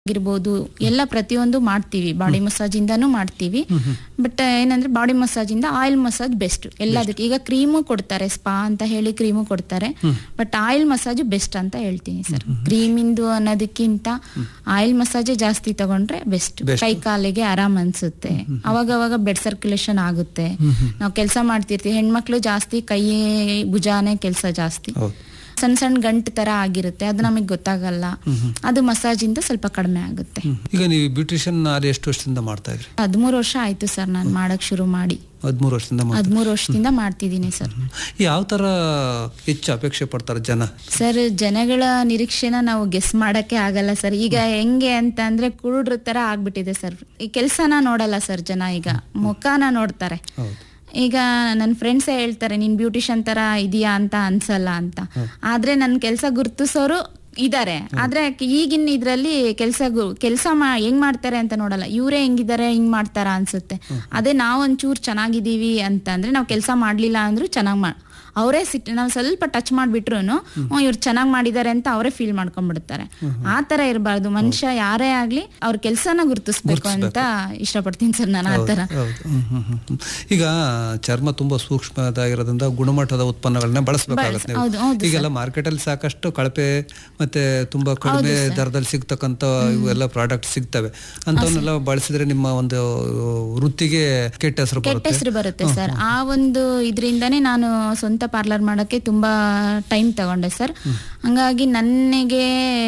ಆಗಿರ್ಬೋದು ಎಲ್ಲ ಪ್ರತಿಯೊಂದು ಮಾಡ್ತೀವಿ ಬಾಡಿ ಮಸಾಜ್ ಇಂದಾನು ಮಾಡ್ತೀವಿ ಬಟ್ ಏನಂದ್ರೆ ಬಾಡಿ ಮಸಾಜ್ ಇಂದ ಆಯಿಲ್ ಮಸಾಜ್ ಬೆಸ್ಟ್ ಎಲ್ಲದಕ್ಕೆ ಈಗ ಕ್ರೀಮು ಕೊಡ್ತಾರೆ ಸ್ಪಾ ಅಂತ ಹೇಳಿ ಕ್ರೀಮು ಕೊಡ್ತಾರೆ ಬಟ್ ಆಯಿಲ್ ಮಸಾಜ್ ಬೆಸ್ಟ್ ಅಂತ ಹೇಳ್ತೀನಿ ಸರ್ ಕ್ರೀಮಿಂದು ಅನ್ನೋದಕ್ಕಿಂತ ಆಯಿಲ್ ಮಸಾಜೇ ಜಾಸ್ತಿ ತಗೊಂಡ್ರೆ ಬೆಸ್ಟ್ Best. ಕೈ ಕಾಲಿಗೆ ಆರಾಮ್ ಅನ್ಸುತ್ತೆ ಅವಾಗ ಅವಾಗ ಬ್ಲಡ್ ಸರ್ಕ್ಯುಲೇಷನ್ ಆಗುತ್ತೆ ನಾವು ಕೆಲಸ ಮಾಡ್ತಿರ್ತೀವಿ ಹೆಣ್ಮಕ್ಳು ಜಾಸ್ತಿ ಕೈ ಭುಜಾನೇ ಕೆಲಸ ಜಾಸ್ತಿ ಹೌದು ಸಣ್ಣ ಸಣ್ಣ ಗಂಟು ತರ ಆಗಿರುತ್ತೆ ಅದು ನಮಗೆ ಗೊತ್ತಾಗಲ್ಲ ಅದು ಮಸಾಜ್ ಇಂದ ಸ್ವಲ್ಪ ಕಡಿಮೆ ಆಗುತ್ತೆ ಹ್ಮ್. ಈಗ ನೀವು ಬ್ಯೂಟಿಷಿಯನ್ ಅಲ್ಲಿ ಎಷ್ಟು ವರ್ಷದಿಂದ ಮಾಡ್ತಾ ಇದ್ರಿ ಹದಿಮೂರು ವರ್ಷ ಆಯ್ತು ಸರ್ ನಾನು ಮಾಡಕ್ ಶುರು ಮಾಡಿ ಹದಿಮೂರು ವರ್ಷದಿಂದ ಮಾಡ್ತಾ ಹದಿಮೂರು ವರ್ಷದಿಂದ ಮಾಡ್ತಿದ್ದೀನಿ ಸರ್ ಯಾವ ತರ ಹೆಚ್ಚು ಅಪೇಕ್ಷೆ ಪಡ್ತಾರೆ ಜನ ಸರ್ ಜನಗಳ ನಿರೀಕ್ಷೆನ ನಾವು ಗೆಸ್ ಮಾಡಕ್ಕೆ ಆಗಲ್ಲ ಸರ್ ಈಗ ಹೆಂಗೆ ಅಂತ ಅಂದ್ರೆ ಕುರುಡ್ರ ತರ ಆಗ್ಬಿಟ್ಟಿದೆ ಸರ್ ಈ ಕೆಲ್ಸನ ನೋಡಲ್ಲ ಸರ್ ಜನ ಈಗ ಮುಖನ ನೋಡ್ತಾರೆ ಹೌದು ಈಗ ನನ್ನ ಫ್ರೆಂಡ್ಸೇ ಹೇಳ್ತಾರೆ ನೀನ್ ಬ್ಯೂಟಿಷಿಯನ್ ತರ ಇದೆಯಾ ಅಂತ ಅನ್ಸಲ್ಲ ಅಂತ ಆದ್ರೆ ನನ್ನ ಕೆಲಸ ಗುರ್ತಿಸೋರು ಇದಾರೆ ಆದ್ರೆ ಈಗಿನ ಇದ್ರಲ್ಲಿ ಕೆಲಸ ಕೆಲಸ ಹೆಂಗ್ ಮಾಡ್ತಾರೆ ಅಂತ ನೋಡಲ್ಲ ಇವರೇ ಹೆಂಗಿದ್ದಾರೆ ಹಿಂಗ್ ಮಾಡ್ತಾರ ಅನ್ಸುತ್ತೆ ಅದೇ ನಾವ್ ಒಂಚೂರ್ ಚೆನ್ನಾಗಿದೀವಿ ಅಂತ ಅಂದ್ರೆ ನಾವ್ ಕೆಲಸ ಮಾಡ್ಲಿಲ್ಲ ಅಂದ್ರೂ ಚೆನ್ನಾಗ್ ಮಾ ಅವರೇ ಸಿಟ್ ನಾವು ಸ್ವಲ್ಪ ಟಚ್ ಮಾಡ್ಬಿಟ್ರು ಇವ್ರು ಚೆನ್ನಾಗ್ ಮಾಡಿದ್ದಾರೆ ಅಂತ ಅವರೇ ಫೀಲ್ ಮಾಡ್ಕೊಂಡ್ಬಿಡ್ತಾರೆ ಆ ತರ ಇರಬಾರ್ದು ಮನುಷ್ಯ ಯಾರೇ ಆಗ್ಲಿ ಅವ್ರ ಕೆಲ್ಸನ ಗುರ್ತಿಸ್ಬೇಕು ಅಂತ ಇಷ್ಟಪಡ್ತೀನಿ ಸರ್ ನಾನು ಆ ತರ ಹೌದು ಹ್ಮ್, ಹ್ಮ್, ಹ್ಮ್, ಹ್ಮ್. ಈಗ ಚರ್ಮ ತುಂಬಾ ಸೂಕ್ಷ್ಮದಾಗಿರೋದ್ರಿಂದ ಗುಣಮಟ್ಟದ ಉತ್ಪನ್ನಗಳನ್ನ ಬಳಸಬೇಕಾಗತ್ತೆ ನೀವು ಹೌದು, ಹೌದು ಈಗೆಲ್ಲ ಮಾರ್ಕೆಟ್ ಅಲ್ಲಿ ಸಾಕಷ್ಟು ಕಳಪೆ ಮತ್ತೆ ತುಂಬಾ ಕಡಿಮೆ ದರದಲ್ಲಿ ಸಿಗ್ತಕ್ಕಂತ ಇವೆಲ್ಲ ಪ್ರಾಡಕ್ಟ್ ಸಿಗ್ತವೆ ಅಂತವನ್ನೆಲ್ಲ ಬಳಸಿದ್ರೆ ನಿಮ್ಮ ಒಂದು ವೃತ್ತಿಗೆ ಕೆಟ್ಟ ಹೆಸರು ಕೆಟ್ಟ ಬರುತ್ತೆ ಹೆಸರು ಬರುತ್ತೆ ಸರ್ ಆ ಒಂದು ಇದರಿಂದಾನೇ ನಾನು ಸ್ವಂತ ಪಾರ್ಲರ್ ಮಾಡಕ್ಕೆ ತುಂಬಾ ಟೈಮ್ ತಗೊಂಡೆ ಸರ್ ಹಂಗಾಗಿ ನನಗೆ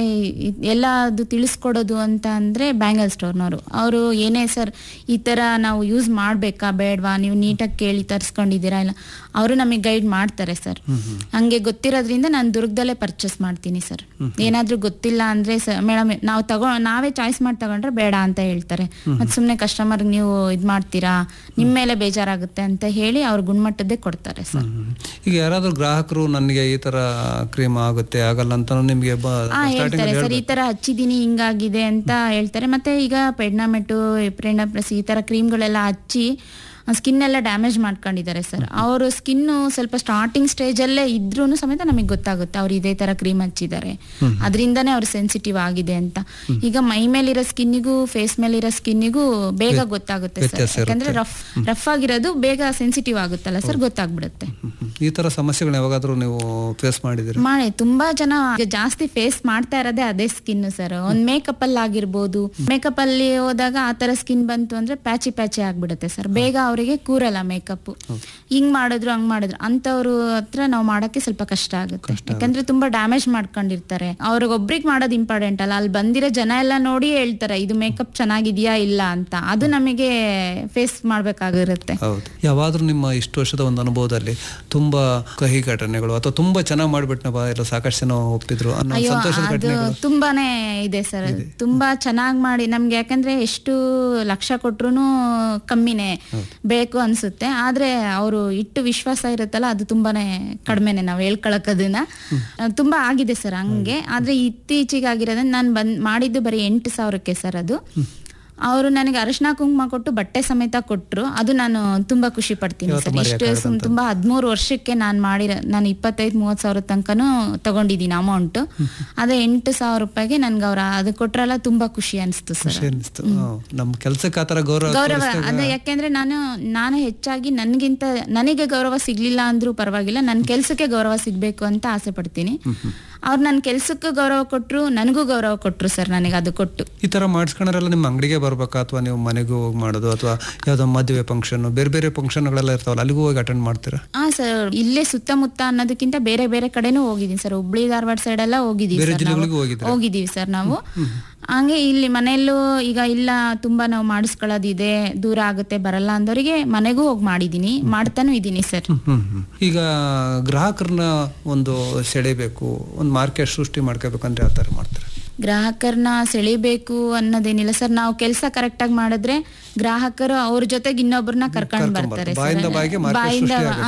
ಇ- ಎಲ್ಲ ಅದು ತಿಳಿಸ್ಕೊಡೋದು ಅಂತ ಅಂದ್ರೆ ಬ್ಯಾಂಗಲ್ ಸ್ಟೋರ್ನವರು ಅವರು ಏನೇ ಸರ್ ಈ ತರ ನಾವು ಯೂಸ್ ಮಾಡ್ಬೇಕಾ ಬೇಡವಾ ನೀವು ನೀಟಾಗಿ ಕೇಳಿ ತರಿಸ್ಕೊಂಡಿದ್ದೀರಾ ಇಲ್ಲ ಅವರು ನಮಗೆ ಗೈಡ್ ಮಾಡ್ತಾರೆ ಸರ್ ಹಂಗೆ ಗೊತ್ತಿರೋದ್ರಿಂದ ನಾನು ದುರ್ಗದಲ್ಲೇ ಪರ್ಚೇಸ್ ಮಾಡ್ತೀನಿ ಸರ್ ಏನಾದ್ರೂ ಗೊತ್ತಿಲ್ಲ ಅಂದ್ರೆ ಮೇಡಮ್ ನಾವು ತಗೋ ನಾವೇ ಚಾಯ್ಸ್ ಮಾಡಿ ತಗೊಂಡ್ರೆ ಬೇಡ ಅಂತ ಹೇಳ್ತಾರೆ ಮತ್ತೆ ಸುಮ್ಮನೆ ಕಸ್ಟಮರ್ ನೀವು ಇದ್ ಮಾಡ್ತೀರಾ ನಿಮ್ಮ ಮೇಲೆ ಬೇಜಾರಾಗುತ್ತೆ ಅಂತ ಹೇಳಿ ಅವ್ರು ಗುಣಮಟ್ಟದ್ದೇ ಕೊಡ್ತಾರೆ ಸರ್ ಹ್ಮ್. ಈಗ ಯಾರಾದ್ರೂ ಗ್ರಾಹಕರು ನನಗೆ ಈ ತರ ಕ್ರೀಮ್ ಆಗುತ್ತೆ ಆಗಲ್ಲ ಅಂತ ನಿಮ್ಗೆ ಆ ಹೇಳ್ತಾರೆ ಸರ್ ಈ ತರ ಹಚ್ಚಿದೀನಿ ಹಿಂಗಾಗಿದೆ ಅಂತ ಹೇಳ್ತಾರೆ ಮತ್ತೆ ಈಗ ಪೆಡ್ನಾಮೆಟು ಎಪ್ರೆಂಡಾ ಪ್ಲಸ್ ಈ ತರ ಕ್ರೀಮ್ಗಳೆಲ್ಲ ಹಚ್ಚಿ ಸ್ಕಿನ್ ಎಲ್ಲ ಡ್ಯಾಮೇಜ್ ಮಾಡ್ಕೊಂಡಿದ್ದಾರೆ ಸರ್ ಅವರು ಸ್ಕಿನ್ ಸ್ವಲ್ಪ ಸ್ಟಾರ್ಟಿಂಗ್ ಸ್ಟೇಜ್ ಅಲ್ಲೇ ಇದ್ರೂ ಸಮೇತ ನಮಗೆ ಗೊತ್ತಾಗುತ್ತೆ ಅವ್ರು ಇದೇ ತರ ಕ್ರೀಮ್ ಹಚ್ಚಿದ್ದಾರೆ ಅದರಿಂದಾನೇ ಅವ್ರು ಸೆನ್ಸಿಟಿವ್ ಆಗಿದೆ ಅಂತ ಈಗ ಮೈ ಮೇಲಿರೋ ಸ್ಕಿನ್ನಿಗೂ ಫೇಸ್ ಮೇಲಿರೋ ಸ್ಕಿನ್ನಿಗೂ ಬೇಗ ಗೊತ್ತಾಗುತ್ತೆ ಸರ್ ವ್ಯತ್ಯಾಸ ಯಾಕಂದ್ರೆ ರಫ್ ರಫ್ ಆಗಿರೋದು ಬೇಗ ಸೆನ್ಸಿಟಿವ್ ಆಗುತ್ತಲ್ಲ ಸರ್ ಗೊತ್ತಾಗ್ಬಿಡುತ್ತೆ ಹ್ಮ್, ಹ್ಮ್. ಈ ತರ ಸಮಸ್ಯೆಗಳನ್ನ ಯಾವಾಗಾದ್ರೂ ನೀವು ಫೇಸ್ ಮಾಡಿದಿರಿ ಮಾಡಿ ತುಂಬಾ ಜನ ಈಗ ಜಾಸ್ತಿ ಫೇಸ್ ಮಾಡ್ತಾ ಇರೋದೇ ಅದೇ ಸ್ಕಿನ್ ಸರ್ ಒಂದ್ ಮೇಕಪ್ ಅಲ್ಲಿ ಆಗಿರ್ಬೋದು ಮೇಕಪ್ ಅಲ್ಲಿ ಹೋದಾಗ ಆ ತರ ಸ್ಕಿನ್ ಬಂತು ಅಂದ್ರೆ ಪ್ಯಾಚಿ ಪ್ಯಾಚಿ ಆಗ್ಬಿಡುತ್ತೆ ಸರ್ ಬೇಗ ಅವರಿಗೆ ಕೂರಲ್ಲ ಮೇಕಪ್ ಹಿಂಗ್ ಮಾಡಿದ್ರು ಹಂಗ್ ಮಾಡಿದ್ರು ಅಂತವ್ರು ಹತ್ರ ನಾವು ಮಾಡಕ್ಕೆ ಸ್ವಲ್ಪ ಕಷ್ಟ ಆಗುತ್ತೆ ಯಾಕಂದ್ರೆ ತುಂಬಾ ಡ್ಯಾಮೇಜ್ ಮಾಡ್ಕೊಂಡಿರ್ತಾರೆ ಅವ್ರಿಗೊಬ್ರಿಗೆ ಮಾಡೋದು ಇಂಪಾರ್ಟೆಂಟ್ ಅಲ್ಲ ಅಲ್ಲಿ ಬಂದಿರೋ ಜನ ಎಲ್ಲ ನೋಡಿ ಹೇಳ್ತಾರೆ ಇದು ಮೇಕಪ್ ಚೆನ್ನಾಗಿದ್ಯಾ ಇಲ್ಲ ಅಂತ ಅದು ನಮಗೆ ಫೇಸ್ ಮಾಡ್ಬೇಕಾಗಿರುತ್ತೆ ಹೌದು ಯಾವಾದ್ರೂ ನಿಮ್ಮ ಇಷ್ಟು ವರ್ಷದ ಒಂದು ಅನುಭವದಲ್ಲಿ ತುಂಬಾ ಕಹಿ ಘಟನೆಗಳು ಅಥವಾ ತುಂಬಾ ಚೆನ್ನಾಗಿ ಮಾಡ್ಬಿಟ್ನಪ್ಪ ಎಲ್ಲ ಸಾಕಷ್ಟು ಜನ ಒಪ್ಪಿದ್ರು ಅನ್ನೋ ಅಯ್ಯೋ ಸಂತೋಷದ ಅದು ಘಟನೆಗಳು ತುಂಬಾನೇ ಇದೆ ಸರ್ ತುಂಬಾ ಚೆನ್ನಾಗಿ ಮಾಡಿ ನಮ್ಗೆ ಯಾಕಂದ್ರೆ ಎಷ್ಟು ಲಕ್ಷ ಕೊಟ್ರು ಕಮ್ಮಿನೇ ಬೇಕು ಅನ್ಸುತ್ತೆ ಆದ್ರೆ ಅವರು ಇಟ್ಟು ವಿಶ್ವಾಸ ಇರುತ್ತಲ್ಲ ಅದು ತುಂಬಾನೇ ಕಡಿಮೆನೆ ನಾವು ಹೇಳ್ಕೊಳಕ್ ಅದನ್ನ ತುಂಬಾ ಆಗಿದೆ ಸರ್ ಹಂಗೆ ಆದ್ರೆ ಇತ್ತೀಚೆಗೆ ಆಗಿರೋದನ್ನ ನಾನು ಬಂದ್ ಮಾಡಿದ್ದು ಬರೀ ಎಂಟು ಸಾವಿರಕ್ಕೆ ಸರ್ ಅದು ಅವರು ನನಗೆ ಅರಿಶಿನ ಕುಂಕುಮ ಕೊಟ್ಟು ಬಟ್ಟೆ ಸಮೇತ ಕೊಟ್ರು ಅದು ನಾನು ತುಂಬಾ ಖುಷಿ ಪಡ್ತೀನಿ ಯಾವತ್ತೂ ಸರ್ ಇಷ್ಟು ಸುಮ್- ತುಂಬಾ ಹದಿಮೂರು ವರ್ಷಕ್ಕೆ ನಾನು ಮಾಡಿರೋ ನಾನು ಇಪ್ಪತ್ತೈದು ಮೂವತ್ತು ಸಾವಿರ ತನಕನೂ ತಗೊಂಡಿದ್ದೀನಿ ಅಮೌಂಟ್ ಅದೇ ಎಂಟು ಸಾವಿರ ರೂಪಾಯಿಗೆ ನನ್ಗೆ ಅವ್ರ ಅದು ಕೊಟ್ರಲ್ಲ ತುಂಬಾ ಖುಷಿ ಅನಿಸ್ತು ಸರ್ ಖುಷಿ ಅನ್ನಿಸ್ತು ಹ್ಮ್. ನಮ್ಮ ಕೆಲ್ಸಕ್ಕೆ ಆತರ ಗೌರವ ಗೌರವ ತೋರಿಸ್ದಾಗ ಅದೇ ಯಾಕೆಂದ್ರೆ ನಾನು ನಾನು ಹೆಚ್ಚಾಗಿ ನನ್ಗಿಂತ ನನಗೆ ಗೌರವ ಸಿಗ್ಲಿಲ್ಲ ಅಂದ್ರೂ ಪರವಾಗಿಲ್ಲ ನನ್ನ ಕೆಲ್ಸಕ್ಕೆ ಗೌರವ ಸಿಗ್ಬೇಕು ಅಂತ ಆಸೆ ಪಡ್ತೀನಿ ಅವ್ರು ನನ್ನ ಕೆಲ್ಸಕ್ಕೂ ಗೌರವ ಕೊಟ್ರು ನನಗೂ ಗೌರವ ಕೊಟ್ರು ಸರ್ ನನಗೆ ಅದು ಕೊಟ್ಟು ಈ ತರ ಮಾಡಿಸ್ಕೊಂಡ್ರೆಲ್ಲ ನಿಮ್ಮ ಅಂಗಡಿಗೆ ಬರ್ಬೇಕಾ ಅಥವಾ ನೀವು ಮನೆಗೂ ಹೋಗಿ ಮಾಡೋದು ಅಥವಾ ಯಾವ್ದೋ ಮದುವೆ ಫಂಕ್ಷನ್ ಬೇರೆ ಬೇರೆ ಫಂಕ್ಷನ್ಗಳೆಲ್ಲ ಇರ್ತಾವಲ್ಲ ಅಲ್ಲಿಗೂ ಹೋಗಿ ಅಟೆಂಡ್ ಮಾಡ್ತೀರಾ ಹಾ ಸರ್ ಇಲ್ಲೇ ಸುತ್ತಮುತ್ತ ಅನ್ನೋದಕ್ಕಿಂತ ಬೇರೆ ಬೇರೆ ಕಡೆನೂ ಹೋಗಿದ್ದೀನಿ ಸರ್ ಹುಬ್ಳಿ ಧಾರವಾಡ ಸೈಡ್ ಎಲ್ಲ ಹೋಗಿದ್ದೀವಿ ಬೇರೆ ಸರ್ ಜಿಲ್ಲೆಗಳಿಗೂ ನಾವು. ಹೋಗಿದ್ದೀರಾ? ಹೋಗಿದ್ದೀವಿ ಸರ್ ನಾವು ಹಂಗೆ ಇಲ್ಲಿ ಮನೆಯಲ್ಲೂ ಈಗ ಇಲ್ಲ ತುಂಬಾ ನಾವು ಮಾಡಿಸ್ಕೊಳ್ಳೋದಿದೆ ದೂರ ಆಗುತ್ತೆ ಬರಲ್ಲ ಅಂದವರಿಗೆ ಮನೆಗೂ ಹೋಗಿ ಮಾಡಿದೀನಿ ಮಾಡ್ತಾನೂ ಇದ್ದೀನಿ ಸರ್ ಹ್ಮ್ ಹ್ಮ್. ಈಗ ಗ್ರಾಹಕರನ್ನ ಒಂದು ಸೆಳೆಬೇಕು ಒಂದು ಮಾರ್ಕೆಟ್ ಸೃಷ್ಟಿ ಮಾಡ್ಕೋಬೇಕಂದ್ರೆ ಯಾವ ತರ ಮಾಡ್ತಾರೆ ಗ್ರಾಹಕರನ್ನ ಸೆಳಿಬೇಕು ಅನ್ನೋದೇನಿಲ್ಲ ಸರ್ ನಾವು ಕೆಲಸ ಕರೆಕ್ಟ್ ಆಗಿ ಮಾಡಿದ್ರೆ ಗ್ರಾಹಕರು ಅವ್ರ ಜೊತೆಗೆ ಇನ್ನೊಬ್ಬರನ್ನ ಕರ್ಕೊಂಡು ಕರ್ಕೊಂಡ್ ಬರ್ತಾರೆ ಬರ್ತಾರೆ. ಬಾಯಿಂದ ಸರ್ ಬಾಯಿಗೆ market ಬಾಯಿಂದ ಸೃಷ್ಟಿ ಆಗುತ್ತೆ. ಹಾ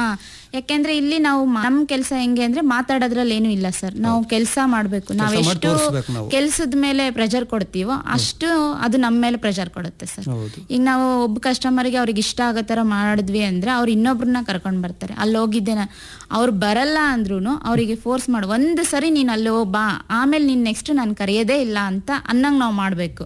ಯಾಕೆಂದ್ರೆ ಇಲ್ಲಿ ನಾವು ಮ- ನಮ್ ಕೆಲಸ ಹೆಂಗೆ ಅಂದ್ರೆ ಮಾತಾಡೋದ್ರಲ್ಲಿ ಏನು ಇಲ್ಲ ಸರ್ ನಾವು ಕೆಲಸ ಮಾಡ್ಬೇಕು ನಾವ್ ಕೆಲ್ಸ ಮಾಡಿ ಎಷ್ಟು ತೋರಿಸ್ಬೇಕು ನಾವು. ಕೆಲ್ಸದ ಮೇಲೆ ಪ್ರೆಷರ್ ಕೊಡ್ತೀವೋ ಅಷ್ಟು ಅದು ನಮ್ಮ ಮೇಲೆ ಪ್ರೆಷರ್ ಕೊಡುತ್ತೆ ಸರ್ ಹೌದು ಈಗ ನಾವು ಒಬ್ಬ ಕಸ್ಟಮರ್ಗೆ ಅವ್ರಿಗೆ ಇಷ್ಟ ಆಗೋ ಥರ ಮಾಡಿದ್ವಿ ಅಂದ್ರೆ ಅವ್ರು ಇನ್ನೊಬ್ರನ್ನ ಕರ್ಕೊಂಡು ಬರ್ತಾರೆ ಅಲ್ಲಿ ಹೋಗಿದ್ದೆ ನಾ- ಅವ್ರು ಬರಲ್ಲ ಅಂದ್ರೂ ಅವರಿಗೆ ಫೋರ್ಸ್ ಮಾಡು ಒಂದು ಸರಿ ನೀನು ಅಲ್ಲಿ ಹೋಗ್ ಬಾ ಆಮೇಲೆ ನೀನು ನೆಕ್ಸ್ಟ್ ನಾನು ಕರೆಯೋದೇ ಇಲ್ಲ ಅಂತ ಅನ್ನಂಗೆ ನಾವು ಮಾಡಬೇಕು